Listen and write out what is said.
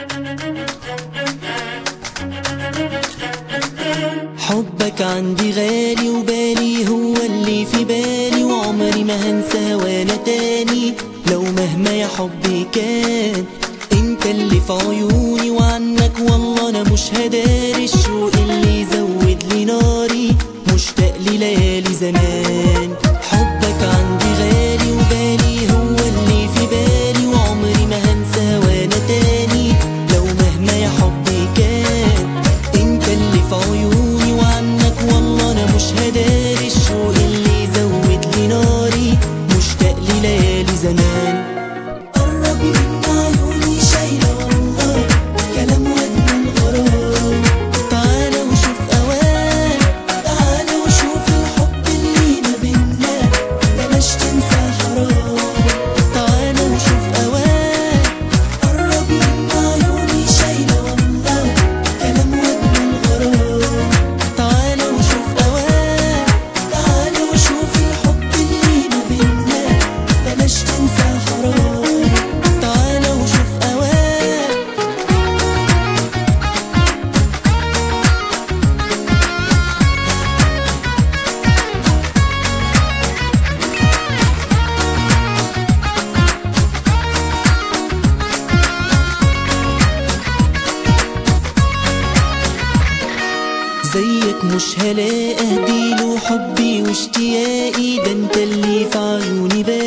حبك عندي غالي وبالي هو اللي في بالي وعمري ما هنسى وانا تاني لو مهما يا حبي كان انت اللي في عيوني وعنك والله انا مش هداري الشوق اللي يزود لي ناري مشتاق لليالي زمان حبك عندي غالي وبالي هو اللي في بالي وعمري ما هنسى وانا تاني لو مهما يا حبي كان انت اللي في عيوني وعنك والله انا مش هداري الشوق اللي يزود لي ناري مشتاق لليالي زمان قرب من عيوني شايلة والله كلام وجه الغرام تعالى وشوف أوان تعالى وشوف الحب اللي ما بينا بلاش تنسى حرام تعالى وشوف أوان قرب من عيوني شايلة والله كلام وجه الغرام تعالى وشوف أوان تعالى وشوف الحب اللي ما بينا بلاش تنسى حرام تعالى وشوف أوان زيك مش هلاقي اهديله حبي واشتياقي ده انت اللي في عيوني باقي